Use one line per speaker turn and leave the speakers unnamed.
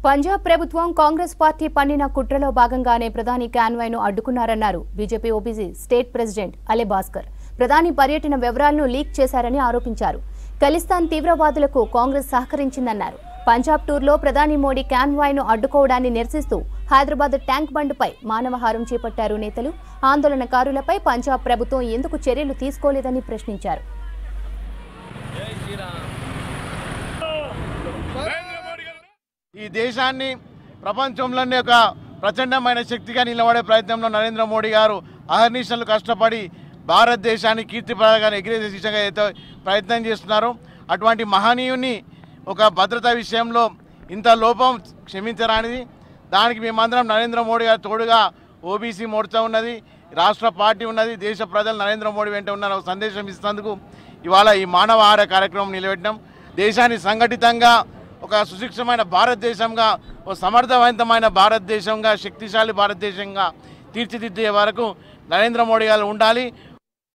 పంజాబ్ ప్రభుత్వం కాంగ్రెస్ పార్టీ పన్నిన కుట్రలో భాగంగానే ప్రధాని కాన్వాయ్ను అడ్డుకున్నారన్నారు BJP OBC state president Ale Bhaskar ప్రధాని పర్యటన వివరాలను లీక్ చేశారని ఆరోపించారు ఖలిస్తాన్ తీవ్రవాదులకు కాంగ్రెస్ సహకరించిందన్నారు పంజాబ్ టూర్లో ప్రధాని మోడీ కాన్వాయ్ను అడ్డుకోవడాన్ని నిరసిస్తూ హైదరాబాద్ ట్యాంక్ బండ్పై మానవహారం చేపట్టారు నేతలు ఆందోళనకారులపై పంజాబ్ ప్రభుత్వం ఎందుకు చర్యలు తీసుకోలేదని ప్రశ్నించారు
ఈ దేశాన్ని ప్రపంచంలోనే ఒక ప్రచండమైన శక్తిగా నిలబడే ప్రయత్నంలో నరేంద్ర మోడీ గారు అహర్నిశలు కష్టపడి భారతదేశాన్ని కీర్తిపరంగా ఎగిరేసే దిశగా అయితే ప్రయత్నం చేస్తున్నారు అటువంటి మహనీయుని ఒక భద్రతా విషయంలో ఇంత లోపం క్షమించరానిది దానికి మేమందరం నరేంద్ర మోడీ గారు తోడుగా ఓబీసీ మోర్చా ఉన్నది రాష్ట్ర పార్టీ ఉన్నది దేశ ప్రజలు నరేంద్ర మోడీ వెంట ఉన్న ఒక సందేశం ఇస్తున్నందుకు ఇవాళ ఈ మానవాహార కార్యక్రమం నిలబెట్టినాం దేశాన్ని సంఘటితంగా ఒక సుశిక్షమైన భారతదేశంగా ఒక సమర్థవంతమైన భారతదేశంగా శక్తిశాలి భారతదేశంగా తీర్చిదిద్దే వరకు నరేంద్ర మోడీ గారు ఉండాలి